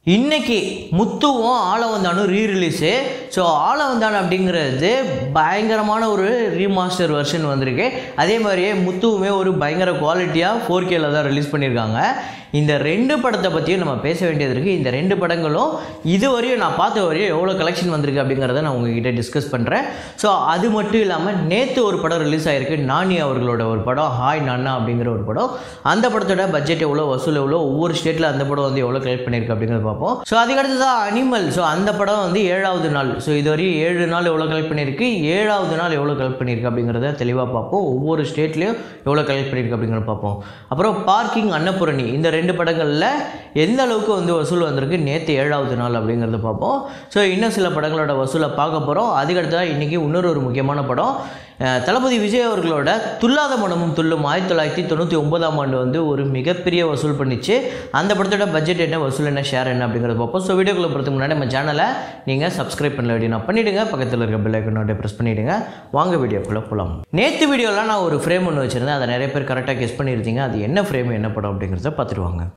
இன்னைக்கு முத்துவும் ஆளவந்தானும் ரீ ரிலீஸு ஸோ ஆளவந்தான் அப்படிங்கிறது பயங்கரமான ஒரு ரீமாஸ்டர் வெர்ஷன் வந்திருக்கு அதே மாதிரியே முத்துவுமே ஒரு பயங்கர குவாலிட்டியாக ஃபோர் கேல தான் ரிலீஸ் பண்ணியிருக்காங்க இந்த ரெண்டு படத்தை பற்றியும் நம்ம பேச வேண்டியது இருக்குது இந்த ரெண்டு படங்களும் இது வரையும் நான் பார்த்த வரையும் எவ்வளோ கலெக்ஷன் வந்திருக்கு அப்படிங்கிறத நான் உங்ககிட்ட டிஸ்கஸ் பண்ணுறேன் ஸோ அது மட்டும் இல்லாமல் நேற்று ஒரு படம் ரிலீஸ் ஆகிருக்கு நானி அவர்களோட ஒரு படம் ஹாய் நன்னா அப்படிங்கிற ஒரு படம் அந்த படத்தோட பட்ஜெட் எவ்வளோ வசூல் எவ்வளோ ஒவ்வொரு ஸ்டேட்டில் அந்த படம் வந்து எவ்வளோ கலெக்ட் பண்ணியிருக்கு அப்படிங்கிறத பார்ப்போம் ஸோ அதுக்கடுத்து தான் அனிமல் ஸோ அந்த படம் வந்து ஏழாவது நாள் ஸோ இது வரையும் ஏழு நாள் எவ்வளோ கலெக்ட் பண்ணியிருக்கு ஏழாவது நாள் எவ்வளோ கலெக்ட் பண்ணியிருக்கு அப்படிங்கிறத தெளிவாக பார்ப்போம் ஒவ்வொரு ஸ்டேட்லேயும் எவ்வளோ கலெக்ட் பண்ணியிருக்கு அப்படிங்கிறத பார்ப்போம் அப்புறம் பார்க்கிங் அன்னபூரணி இந்த ரெண்டு படங்களில் எந்த அளவுக்கு வந்து வசூல் வந்திருக்கு நேற்று ஏழாவது நாள் அப்படிங்கிறத பார்ப்போம் ஸோ இன்னும் சில படங்களோட வசூலை பார்க்க போகிறோம் அதுக்கடுத்ததான் இன்றைக்கி இன்னொரு ஒரு முக்கியமான படம் அஹ், தளபதி விஜய் அவர்களோட துல்லாத மனமும் துள்ளும் ஆயிரத்தி தொள்ளாயிரத்தி தொண்ணூற்றி ஒன்பதாம் ஆண்டு வந்து ஒரு மிகப்பெரிய வசூல் பண்ணிச்சு அந்த படத்தோட பட்ஜெட் என்ன வசூல் என்ன ஷேர் என்ன அப்படிங்கிறத பார்ப்போம் ஸோ வீடியோக்குள்ள போகிறதுக்கு முன்னாடி நம்ம சேனலை நீங்கள் சப்ஸ்கிரைப் பண்ணல அப்படின்னா பண்ணிவிடுங்க பக்கத்தில் இருக்க பெல் ஐக்கனோட ப்ரெஸ் பண்ணிவிடுங்க வாங்க வீடியோக்குள்ளே போகலாம் நேற்று வீடியோவில் நான் ஒரு ஃப்ரேம் ஒன்று வச்சுருந்தேன் அதை நிறைய பேர் கரெக்டாக கெஸ் பண்ணியிருந்தீங்க அது என்ன ஃப்ரேம் என்ன படம் அப்படிங்கிறத பார்த்துட்டு வாங்க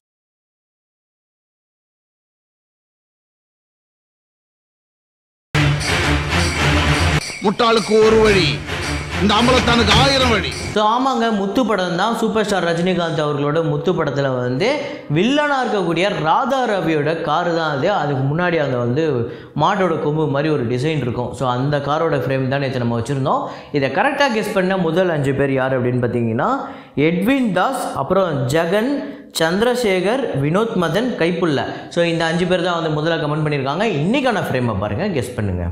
முட்டாளுக்கு ஒரு வழி இந்த அம்பலத்தானுக்கு ஆயிரம் வழி ஸோ ஆமாங்க முத்து படம் தான் சூப்பர் ஸ்டார் ரஜினிகாந்த் அவர்களோட முத்து படத்தில் வந்து வில்லனாக இருக்கக்கூடிய ராதா ரவியோட காரு தான் அது அதுக்கு முன்னாடி அந்த வந்து மாட்டோட கொம்பு மாதிரி ஒரு டிசைன் இருக்கும் ஸோ அந்த காரோட ஃப்ரேம் தான் நேற்று நம்ம வச்சுருந்தோம் இதை கரெக்டாக கெஸ் பண்ண முதல் அஞ்சு பேர் யார் அப்படின்னு பார்த்தீங்கன்னா எட்வின் தாஸ் அப்புறம் ஜெகன் சந்திரசேகர் வினோத் மதன் கைப்புள்ள ஸோ இந்த அஞ்சு பேர் தான் வந்து முதல்ல கமெண்ட் பண்ணியிருக்காங்க இன்றைக்கான ஃப்ரேமை பாருங்கள் கெஸ் பண்ணுங்கள்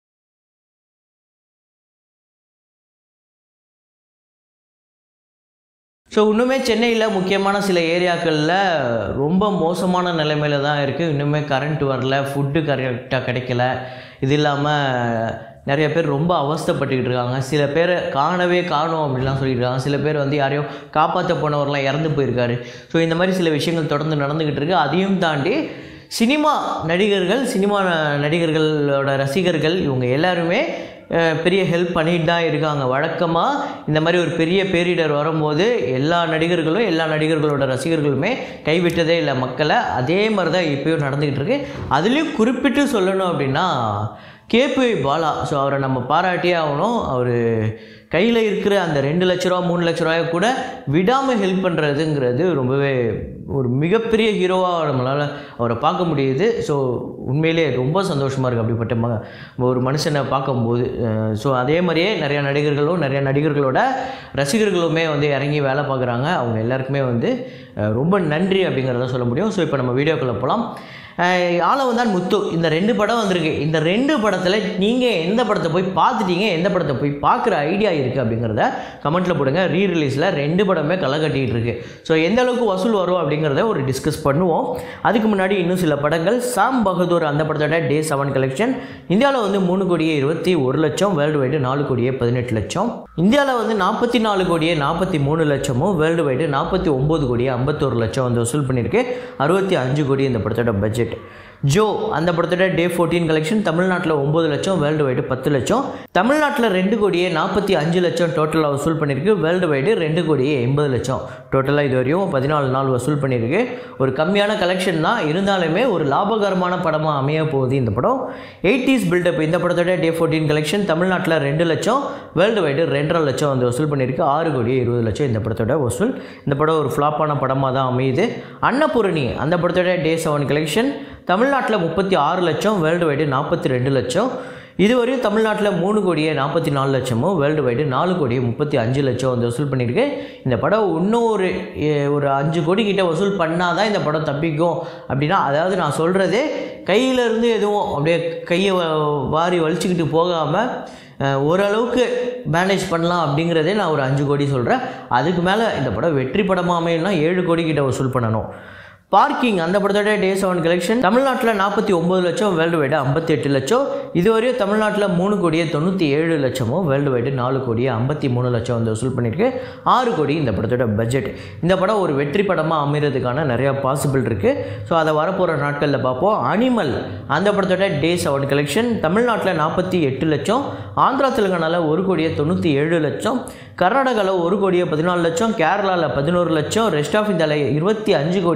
ஸோ இன்னுமே சென்னையில் முக்கியமான சில ஏரியாக்களில் ரொம்ப மோசமான நிலைமையில தான் இருக்குது இன்னுமே கரண்ட் வரல ஃபுட்டு கரெக்டாக கிடைக்கல இது இல்லாமல் நிறைய பேர் ரொம்ப அவஸ்தைப்பட்டுக்கிட்டு இருக்காங்க சில பேர் காணவே காணோம் அப்படிலாம் சொல்லிட்டு இருக்காங்க சில பேர் வந்து யாரையோ காப்பாற்ற போனவர்லாம் இறந்து போயிருக்காரு ஸோ இந்த மாதிரி சில விஷயங்கள் தொடர்ந்து நடந்துக்கிட்டு இருக்கு அதையும் தாண்டி சினிமா நடிகர்கள் சினிமா ந- நடிகர்களோட ரசிகர்கள் இவங்க எல்லாருமே அஹ், பெரிய ஹெல்ப் பண்ணிட்டு தான் இருக்காங்க வழக்கமாக இந்த மாதிரி ஒரு பெரிய பேரிடர் வரும்போது எல்லா நடிகர்களும் எல்லா நடிகர்களோட ரசிகர்களுமே கைவிட்டதே இல்லை மக்களை அதே மாதிரி தான் இப்போயும் நடந்துக்கிட்டு இருக்கு அதுலேயும் குறிப்பிட்டு சொல்லணும் அப்படின்னா கேபி பாலா ஸோ அவரை நம்ம பாராட்டியே ஆகணும் அவர் கையில் இருக்கிற அந்த ரெண்டு லட்ச ரூபா மூணு லட்ச ரூபாயை கூட விடாமல் ஹெல்ப் பண்ணுறதுங்கிறது ரொம்பவே ஒரு மிகப்பெரிய ஹீரோவாக நம்மளால் அவரை பார்க்க முடியுது ஸோ உண்மையிலே ரொம்ப சந்தோஷமாக இருக்குது அப்படிப்பட்ட ம ஒரு மனுஷனை பார்க்கும்போது ஸோ அதே மாதிரியே நிறைய நடிகர்களும் நிறைய நடிகர்களோட ரசிகர்களுமே வந்து இறங்கி வேலை பார்க்குறாங்க அவங்க எல்லாருக்குமே வந்து அஹ், ரொம்ப நன்றி அப்படிங்கிறத சொல்ல முடியும் ஸோ இப்போ நம்ம வீடியோக்குள்ளே போகலாம் ஆளவந்தான் முத்து இந்த ரெண்டு படம் வந்திருக்கு இந்த ரெண்டு படத்தில் நீங்கள் எந்த படத்தை போய் பார்த்துட்டீங்க எந்த படத்தை போய் பார்க்குற ஐடியா இருக்குது அப்படிங்கிறத கமெண்ட்டில் போடுங்க ரீ ரிலீஸில் ரெண்டு படமே களை கட்டிகிட்டு இருக்கு ஸோ எந்த அளவுக்கு வசூல் வரும் அப்படிங்கிறத ஒரு டிஸ்கஸ் பண்ணுவோம் அதுக்கு முன்னாடி இன்னும் சில படங்கள் சாம் பகதூர் அந்த படத்தோட டே செவன் கலெக்ஷன் இந்தியாவில் வந்து மூணு கோடியே இருபத்தி ஒரு லட்சம் வேர்ல்டு வைடு நாலு கோடியே பதினெட்டு லட்சம் இந்தியாவில் வந்து நாற்பத்தி நாலு கோடியே நாற்பத்தி மூணு லட்சமும் வேர்ல்டு வைடு நாற்பத்தி ஒம்பது கோடியே ஐம்பத்தோரு லட்சம் வந்து வசூல் பண்ணியிருக்கு அறுபத்தி அஞ்சு கோடி இந்த படத்தோட பட்ஜெட் ஜோ அந்த படத்தோட டே ஃபோர்டீன் கலெக்ஷன் தமிழ்நாட்டில் ஒம்பது லட்சம் வேர்ல்டு வைடு பத்து லட்சம் தமிழ்நாட்டில் ரெண்டு கோடியே நாற்பத்தி அஞ்சு லட்சம் டோட்டலாக வசூல் பண்ணியிருக்கு வேர்ல்டு வைடு ரெண்டு கோடியே எண்பது லட்சம் டோட்டலாக இது வரையும் பதினாலு நாள் வசூல் பண்ணியிருக்கு ஒரு கம்மியான கலெக்ஷன் தான் இருந்தாலுமே ஒரு லாபகரமான படமாக அமைய போகுது இந்த படம் எயிட்டிஸ் பில்டப் இந்த படத்தோட டே ஃபோர்டீன் கலெக்ஷன் தமிழ்நாட்டில் ரெண்டு லட்சம் வேர்ல்டு வைடு ரெண்டரை லட்சம் வந்து வசூல் பண்ணியிருக்கு ஆறு கோடியே இருபது லட்சம் இந்த படத்தோட வசூல் இந்த படம் ஒரு ஃப்ளாப்பான படமாக தான் அமையுது அன்னபூரணி அந்த படத்தோட டே செவன் கலெக்ஷன் தமிழ்நாட்டில் முப்பத்தி ஆறு லட்சம் வேர்ல்டு வைடு நாற்பத்தி ரெண்டு லட்சம் இதுவரையும் தமிழ்நாட்டில் மூணு கோடியே நாற்பத்தி நாலு லட்சமும் வேர்ல்டு வைடு நாலு கோடியே முப்பத்தி அஞ்சு லட்சம் வந்து வசூல் பண்ணியிருக்கு இந்த படம் இன்னும் ஒரு எ, ஒரு அஞ்சு கோடி கிட்ட வசூல் பண்ணால் தான் இந்த படம் தப்பிக்கும் அப்படின்னா அதாவது நான் சொல்கிறதே கையிலேருந்து எதுவும் அப்படியே கையை வ- வாரி வலிச்சுக்கிட்டு போகாமல் ஓரளவுக்கு மேனேஜ் பண்ணலாம் அப்படிங்கிறதே நான் ஒரு அஞ்சு கோடி சொல்கிறேன் அதுக்கு மேலே இந்த படம் வெற்றி படமாக அமையணும்னா ஏழு கோடி கிட்ட வசூல் பண்ணணும் பார்க்கிங் அந்த படத்தோட டே செவன் கலெக்ஷன் தமிழ்நாட்டில் நாற்பத்தி ஒம்பது லட்சம் வேர்ல்டு வைடு ஐம்பத்தி எட்டு லட்சம் இதுவரையும் தமிழ்நாட்டில் மூணு கோடியே தொண்ணூற்றி ஏழு லட்சமும் வேர்ல்டு வைடு நாலு கோடியே ஐம்பத்தி மூணு லட்சம் வந்து வசூல் பண்ணியிருக்கு ஆறு கோடி இந்த படத்தோட பட்ஜெட் இந்த படம் ஒரு வெற்றி படமாக அமைகிறதுக்கான நிறையா பாசிபிள் இருக்குது ஸோ அதை வரப்போகிற நாட்களில் பார்ப்போம் அனிமல் அந்த படத்தோட டே செவன் கலெக்ஷன் தமிழ்நாட்டில் நாற்பத்தி எட்டு லட்சம் ஆந்திரா தெலுங்கானாவில் ஒரு கோடியே தொண்ணூற்றி ஏழு லட்சம் கர்நாடகாவில் ஒரு கோடியே பதினாலு லட்சம் கேரளாவில் பதினோரு லட்சம் ரெஸ்ட் ஆஃப் இந்தியாவில் இருபத்தி அஞ்சு கோடியே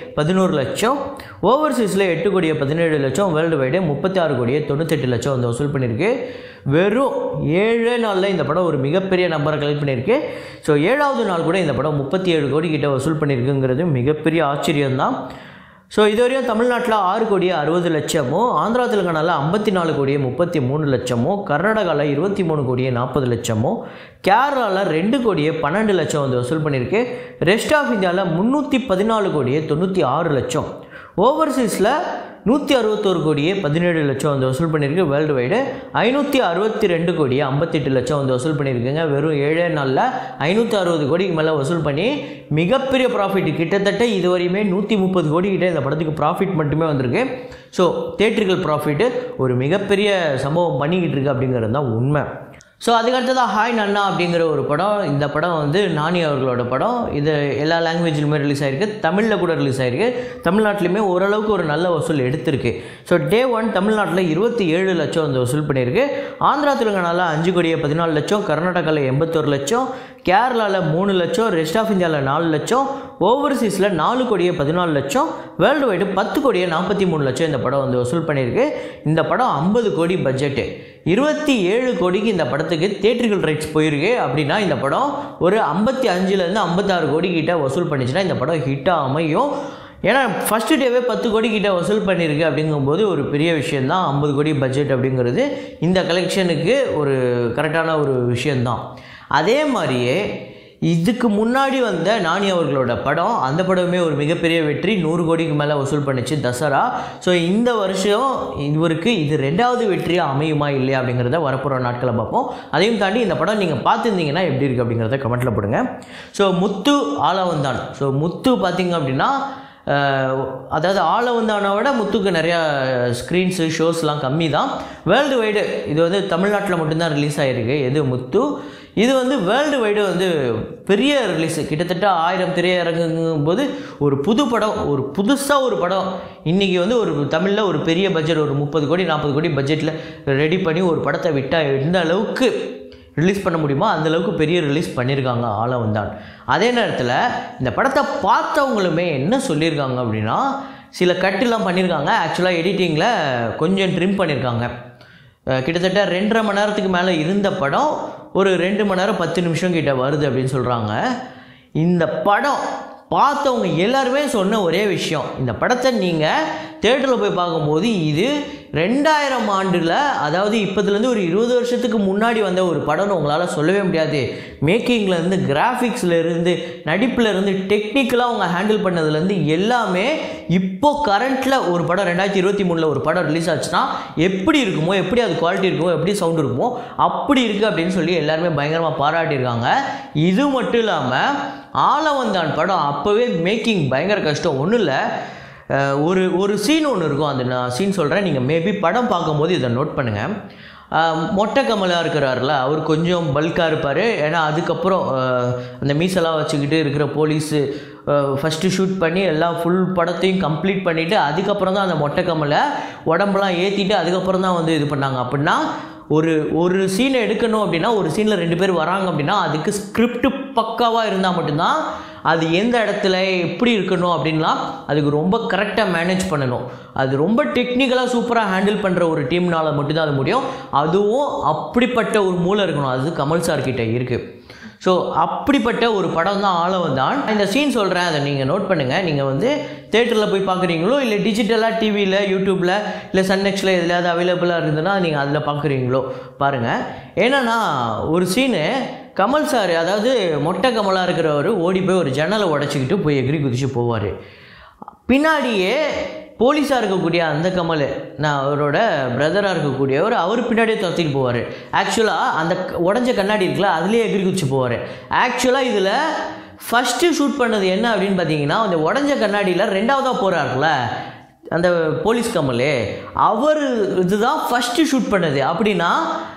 பதினோரு லட்சம் ஓவர்சீஸில் எட்டு கோடியே பதினேழு லட்சம் வேர்ல்டு வைடு முப்பத்தி ஆறு கோடியே தொண்ணூத்தெட்டு லட்சம் வந்து வசூல் பண்ணியிருக்கு வெறும் ஏழே நாளில் இந்த படம் ஒரு மிகப்பெரிய நம்பரை கலெக்ட் பண்ணியிருக்கு ஸோ ஏழாவது நாள் கூட இந்த படம் முப்பத்தி ஏழு கோடி கிட்ட வசூல் பண்ணியிருக்குங்கிறது மிகப்பெரிய ஆச்சரியம்தான் ஸோ இதுவரையும் தமிழ்நாட்டில் ஆறு கோடியே அறுபது லட்சமும் ஆந்திரா தெலுங்கானாவில் ஐம்பத்தி நாலு கோடியே முப்பத்தி மூணு லட்சமும் கர்நாடகாவில் இருபத்தி மூணு கோடியே நாற்பது லட்சமும் கேரளாவில் ரெண்டு கோடியே பன்னெண்டு லட்சம் வந்து வசூல் பண்ணியிருக்கு ரெஸ்ட் ஆஃப் இந்தியாவில் முந்நூற்றி பதினாலு கோடியே தொண்ணூற்றி ஆறு லட்சம் ஓவர்சீஸில் நூற்றி அறுபத்தோரு கோடியே பதினேழு லட்சம் வந்து வசூல் பண்ணியிருக்கு வேர்ல்டு வைடு ஐநூற்றி அறுபத்தி ரெண்டு கோடியே ஐம்பத்தெட்டு லட்சம் வந்து வசூல் பண்ணியிருக்குங்க வெறும் ஏழே நாளில் ஐநூற்றி அறுபது கோடிக்கு மேலே வசூல் பண்ணி மிகப்பெரிய ப்ராஃபிட் கிட்டத்தட்ட இதுவரையுமே நூற்றி முப்பது கோடி கிட்ட இந்த படத்துக்கு ப்ராஃபிட் மட்டுமே வந்திருக்கு ஸோ தேட்ரிக்கல் ப்ராஃபிட்டு ஒரு மிகப்பெரிய சம்பவம் பண்ணிக்கிட்டு இருக்கு அப்படிங்கிறது தான் உண்மை ஸோ அதுக்கடுத்ததாக ஹாய் நன்னா அப்படிங்கிற ஒரு படம் இந்த படம் வந்து நானி அவர்களோட படம் இது எல்லா லாங்குவேஜ்லையுமே ரிலீஸ் ஆகிருக்கு தமிழில் கூட ரிலீஸ் ஆகிருக்கு தமிழ்நாட்டிலையுமே ஓரளவுக்கு ஒரு நல்ல வசூல் எடுத்திருக்கு ஸோ டே ஒன் தமிழ்நாட்டில் இருபத்தி ஏழு லட்சம் வந்து வசூல் பண்ணியிருக்கு ஆந்திரா தெலுங்கானாவில் அஞ்சு கோடியே பதினாலு லட்சம் கர்நாடகாவில் எண்பத்தொரு லட்சம் கேரளாவில் மூணு லட்சம் ரெஸ்ட் ஆஃப் இந்தியாவில் நாலு லட்சம் ஓவர்சீஸில் நாலு கோடியே பதினாலு லட்சம் வேர்ல்டு வைடு பத்து கோடியே நாற்பத்தி மூணு லட்சம் இந்த படம் வந்து வசூல் பண்ணியிருக்கு இந்த படம் ஐம்பது கோடி பட்ஜெட்டு இருபத்தி ஏழு கோடிக்கு இந்த படத்துக்கு தேட்டர்கள் ரைட்ஸ் போயிருக்கு அப்படின்னா இந்த படம் ஒரு ஐம்பத்தி அஞ்சுலேருந்து ஐம்பத்தாறு கோடி கிட்ட வசூல் பண்ணிச்சுன்னா இந்த படம் ஹிட்டாக அமையும் ஏன்னா ஃபஸ்ட்டு டேவே பத்து கோடி கிட்ட வசூல் பண்ணியிருக்கு அப்படிங்கும்போது ஒரு பெரிய விஷயந்தான் ஐம்பது கோடி பட்ஜெட் அப்படிங்கிறது இந்த கலெக்ஷனுக்கு ஒரு கரெக்டான ஒரு விஷயந்தான் அதே மாதிரியே இதுக்கு முன்னாடி வந்த நானி அவர்களோட படம் அந்த படமே ஒரு மிகப்பெரிய வெற்றி நூறு கோடிக்கு மேலே வசூல் பண்ணுச்சு தசரா ஸோ இந்த வருஷம் இவருக்கு இது ரெண்டாவது வெற்றியாக அமையுமா இல்லையா அப்படிங்கிறத வரப்போகிற நாட்களை பார்ப்போம் அதையும் தாண்டி இந்த படம் நீங்கள் பார்த்துருந்தீங்கன்னா எப்படி இருக்குது அப்படிங்கிறத கமெண்ட்டில் போடுங்க ஸோ முத்து ஆலவந்தான் ஸோ முத்து பார்த்தீங்க அப்படின்னா அஹ், அதாவது ஆலவந்தானை விட முத்துக்கு நிறையா ஸ்க்ரீன்ஸு ஷோஸ்லாம் கம்மி தான் வேர்ல்டு வைடு இது வந்து தமிழ்நாட்டில் மட்டும்தான் ரிலீஸ் ஆகிருக்கு எது முத்து இது வந்து வேர்ல்டு வைடு வந்து பெரிய ரிலீஸ் கிட்டத்தட்ட ஆயிரம் திரையரங்குங்கும் போது ஒரு புது படம் ஒரு புதுசாக ஒரு படம் இன்றைக்கி வந்து ஒரு தமிழில் ஒரு பெரிய பட்ஜெட் ஒரு முப்பது கோடி நாற்பது கோடி பட்ஜெட்டில் ரெடி பண்ணி ஒரு படத்தை விட்டால் எந்த அளவுக்கு ரிலீஸ் பண்ண முடியுமோ அந்த அளவுக்கு பெரிய ரிலீஸ் பண்ணியிருக்காங்க ஆளவந்தான் அதே நேரத்தில் இந்த படத்தை பார்த்தவங்களுமே என்ன சொல்லியிருக்காங்க அப்படின்னா சில கட்டுலாம் பண்ணியிருக்காங்க ஆக்சுவலாக எடிட்டிங்கில் கொஞ்சம் ட்ரிம் பண்ணியிருக்காங்க அஹ் கிட்டத்தட்ட ரெண்டரை மணி நேரத்துக்கு மேலே இருந்த படம் ஒரு ரெண்டு மணி நேரம் பத்து நிமிஷம் கிட்ட வருது அப்படின்னு சொல்கிறாங்க இந்த படம் பார்த்தவங்க எல்லாருமே சொன்ன ஒரே விஷயம் இந்த படத்தை நீங்கள் தேட்டரில் போய் பார்க்கும்போது இது ரெண்டாயிரம் ஆண்டில் அதாவது இப்போதுலேருந்து ஒரு இருபது வருஷத்துக்கு முன்னாடி வந்த ஒரு படம்னு உங்களால் சொல்லவே முடியாது மேக்கிங்லேருந்து கிராஃபிக்ஸ்லேருந்து நடிப்புலேருந்து டெக்னிக்கலாக அவங்க ஹேண்டில் பண்ணதுலேருந்து எல்லாமே இப்போ கரண்ட்டில் ஒரு படம் ரெண்டாயிரத்தி இருபத்தி மூணில் ஒரு படம் ரிலீஸ் ஆச்சுன்னா எப்படி இருக்குமோ எப்படி அது குவாலிட்டி இருக்குமோ எப்படி சவுண்ட் இருக்குமோ அப்படி இருக்குது அப்படின்னு சொல்லி எல்லாருமே பயங்கரமாக பாராட்டியிருக்காங்க இது மட்டும் இல்லாமல் ஆலவந்தான் படம் அப்போவே மேக்கிங் பயங்கர கஷ்டம் ஒன்றும் இல்லை அஹ் ஒரு ஒரு சீன் ஒன்று இருக்கும் அந்த நான் சீன் சொல்கிறேன் நீங்கள் மேபி படம் பார்க்கும்போது இதை நோட் பண்ணுங்கள் அஹ் மொட்டை கமலா இருக்கிறார்ல அவர் கொஞ்சம் பல்காக இருப்பார் ஏன்னா அதுக்கப்புறம் அஹ் அந்த மீசெல்லாம் வச்சுக்கிட்டு இருக்கிற போலீஸு ஃபஸ்ட்டு ஷூட் பண்ணி எல்லாம் ஃபுல் படத்தையும் கம்ப்ளீட் பண்ணிவிட்டு அதுக்கப்புறம் தான் அந்த மொட்டை கமலை உடம்பெல்லாம் ஏற்றிட்டு அதுக்கப்புறம் தான் வந்து இது பண்ணாங்க அப்படின்னா ஒரு ஒரு சீனை எடுக்கணும் அப்படின்னா ஒரு சீனில் ரெண்டு பேர் வராங்க அப்படின்னா அதுக்கு ஸ்கிரிப்ட் பக்காவாக இருந்தால் மட்டும்தான் அது எந்த இடத்துல எப்படி இருக்கணும் அப்படின்லாம் அதுக்கு ரொம்ப கரெக்டாக மேனேஜ் பண்ணணும் அது ரொம்ப டெக்னிக்கலாக சூப்பராக ஹேண்டில் பண்ணுற ஒரு டீம்னால மட்டும்தான் அது முடியும் அதுவும் அப்படிப்பட்ட ஒரு மூளை இருக்கணும் அது கமல் சார் கிட்ட இருக்குது ஸோ அப்படிப்பட்ட ஒரு படம் தான் ஆளவந்தான் இந்த சீன் சொல்கிறேன் அதை நீங்கள் நோட் பண்ணுங்கள் நீங்கள் வந்து தேட்டரில் போய் பார்க்குறீங்களோ இல்லை டிஜிட்டலாக டிவியில் யூடியூப்பில் இல்லை சன்னெக்ஸில் எதுலையாவது அவைலபிளாக இருந்ததுன்னா நீங்கள் அதில் பார்க்குறீங்களோ பாருங்கள் ஏன்னா ஒரு சீனு கமல் சார் அதாவது மொட்டை கமலாக இருக்கிறவர் ஓடி போய் ஒரு ஜன்னலை உடச்சிக்கிட்டு போய் எகிரி குதிச்சு போவார் பின்னாடியே போலீஸாக இருக்கக்கூடிய அந்த கமல் நான் அவரோட பிரதராக இருக்கக்கூடியவர் அவர் பின்னாடியே துரத்திட்டு போவார் ஆக்சுவலாக அந்த க- உடஞ்ச கண்ணாடி இருக்குல்ல அதுலேயே எகிரி குதிச்சு போவார் ஆக்சுவலாக இதில் ஃபஸ்ட்டு ஷூட் பண்ணது என்ன அப்படின்னு பார்த்தீங்கன்னா அந்த உடஞ்ச கண்ணாடியில் ரெண்டாவதாக போகிறாருல அந்த போலீஸ் கமல் அவர் இதுதான் ஃபஸ்ட்டு ஷூட் பண்ணது அப்படின்னா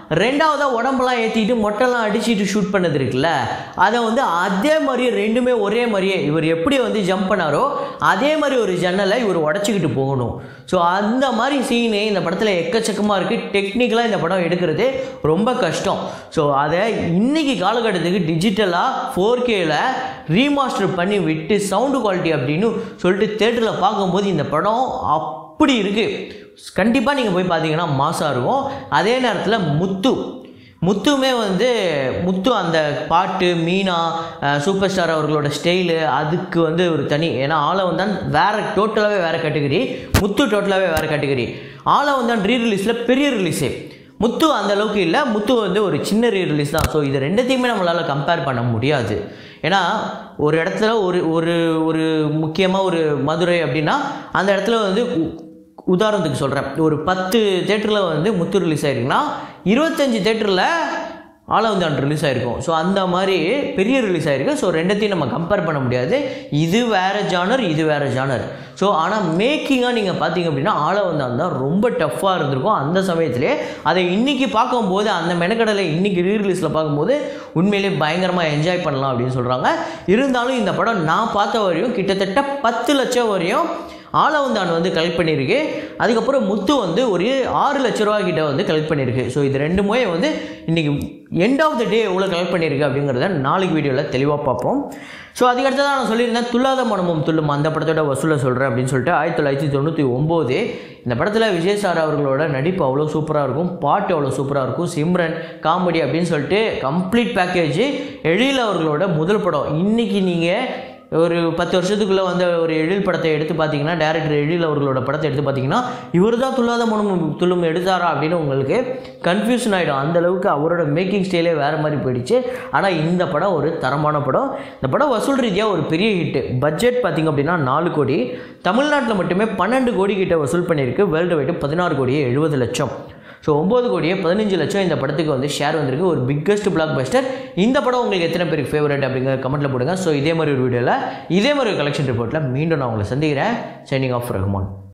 ரெண்டாவதாக உடம்பெல்லாம் ஏற்றிட்டு மொட்டைலாம் அடிச்சிட்டு ஷூட் பண்ணது இருக்குல்ல அதை வந்து அதே மாதிரி ரெண்டுமே ஒரே மாதிரியே இவர் எப்படி வந்து ஜம்ப் பண்ணாரோ அதே மாதிரி ஒரு ஜன்னலை இவர் உடச்சிக்கிட்டு போகணும் ஸோ அந்த மாதிரி சீனு இந்த படத்தில் எக்கச்சக்கமாக இருக்குது டெக்னிக்கலாக இந்த படம் எடுக்கிறது ரொம்ப கஷ்டம் ஸோ அதை இன்னைக்கு காலகட்டத்துக்கு டிஜிட்டலாக ஃபோர் கேல ரீமாஸ்டர் பண்ணி விட்டு சவுண்டு குவாலிட்டி அப்படின்னு சொல்லிட்டு தேட்டரில் பார்க்கும்போது இந்த படம் அப்படி இருக்குது கண்டிப்பாக நீங்கள் போய் பார்த்தீங்கன்னா மாசாக இருக்கும் அதே நேரத்தில் முத்து முத்துமே வந்து முத்து அந்த பாட்டு மீனா அஹ், சூப்பர் ஸ்டார் அவர்களோட ஸ்டைலு அதுக்கு வந்து ஒரு தனி ஏன்னா ஆளவன் தான் வேறு டோட்டலாகவே வேறு கேட்டகரி முத்து டோட்டலாகவே வேறு கேட்டகரி ஆளவன் தான் ரீ ரிலீஸில் பெரிய ரிலீஸு முத்து அந்த அளவுக்கு இல்லை முத்து வந்து ஒரு சின்ன ரீ ரிலீஸ் தான் ஸோ இது ரெண்டுத்தையுமே நம்மளால் கம்பேர் பண்ண முடியாது ஏன்னா ஒரு இடத்துல ஒரு ஒரு ஒரு முக்கியமாக ஒரு மதுரை அப்படின்னா அந்த இடத்துல வந்து உ- உதாரணத்துக்கு சொல்கிறேன் ஒரு பத்து தேட்டரில் வந்து முத்து ரிலீஸ் ஆயிருக்குன்னா இருபத்தஞ்சி தேட்டரில் ஆலவந்தான் ரிலீஸ் ஆயிருக்கும் ஸோ அந்த மாதிரி பெரிய ரிலீஸ் ஆயிருக்கு ஸோ ரெண்டத்தையும் நம்ம கம்பேர் பண்ண முடியாது இது வேறு ஜானர் இது வேறு ஜானர் ஸோ ஆனால் மேக்கிங்காக நீங்கள் பார்த்தீங்க அப்படின்னா ஆலவந்தான் தான் ரொம்ப டஃப்பாக இருந்திருக்கும் அந்த சமயத்திலே அதை இன்னைக்கு பார்க்கும்போது அந்த மெனக்கடலை இன்னைக்கு ரீ ரிலீஸில் பார்க்கும்போது உண்மையிலே பயங்கரமாக என்ஜாய் பண்ணலாம் அப்படின்னு சொல்கிறாங்க இருந்தாலும் இந்த படம் நான் பார்த்த வரையும் கிட்டத்தட்ட பத்து லட்சம் வரையும் ஆலவந்தான் வந்து கலெக்ட் பண்ணியிருக்கு அதுக்கப்புறம் முத்து வந்து ஒரு ஆறு லட்ச ரூபா கிட்ட வந்து கலெக்ட் பண்ணியிருக்கு ஸோ இது ரெண்டுமே வந்து இன்றைக்கி எண்ட் ஆஃப் த டே எவ்வளோ கலெக்ட் பண்ணியிருக்கு அப்படிங்கிறத நாளைக்கு வீடியோவில் தெளிவாக பார்ப்போம் ஸோ அதுக்கடுத்ததான் நான் சொல்லியிருந்தேன் துல்லாத மனமும் துள்ளும் அந்த படத்தோட வசூலை சொல்கிறேன் அப்படின்னு சொல்லிட்டு ஆயிரத்தி தொள்ளாயிரத்தி தொண்ணூற்றி ஒம்போது இந்த படத்தில் விஜய் சார் அவர்களோட நடிப்பு அவ்வளோ சூப்பராக இருக்கும் பாட்டு அவ்வளோ சூப்பராக இருக்கும் சிம்ரன் காமெடி அப்படின்னு சொல்லிட்டு கம்ப்ளீட் பேக்கேஜ் எழில் அவர்களோட முதல் படம் இன்றைக்கி நீங்கள் ஒரு பத்து வருஷத்துக்குள்ளே வந்த ஒரு எழில் படத்தை எடுத்து பார்த்தீங்கன்னா டேரக்டர் எழில் அவர்களோட படத்தை எடுத்து பார்த்தீங்கன்னா இவர் தான் துல்லாத மனம் துள்ளும் எடுத்தாரா அப்படின்னு உங்களுக்கு கன்ஃபியூஷன் ஆகிடும் அந்த அளவுக்கு அவரோட மேக்கிங் ஸ்டைலே வேறு மாதிரி போயிடுச்சு ஆனால் இந்த படம் ஒரு தரமான படம் இந்த படம் வசூல் ரீதியாக ஒரு பெரிய ஹிட்டு பட்ஜெட் பார்த்தீங்க அப்படின்னா நாலு கோடி தமிழ்நாட்டில் மட்டுமே பன்னெண்டு கோடி கிட்ட வசூல் பண்ணியிருக்கு வேர்ல்டு வைட்டு பதினாறு கோடியே எழுபது லட்சம் ஸோ ஒம்பது கோடியே பதினஞ்சு லட்சம் இந்த படத்துக்கு வந்து ஷேர் வந்திருக்கு ஒரு பிக்கஸ்ட் பிளாக் பஸ்டர் இந்த படம் உங்களுக்கு எத்தனை பேருக்கு ஃபேவரட் அப்படிங்கிற கமெண்ட்டில் போடுங்க ஸோ இதே மாதிரி ஒரு வீடியோவில் இதே மாதிரி ஒரு கலெக்ஷன் ரிப்போர்ட்டில் மீண்டும் நான் உங்களை சந்திக்கிறேன் சைனிங் ஆஃப் ரஹ்மான்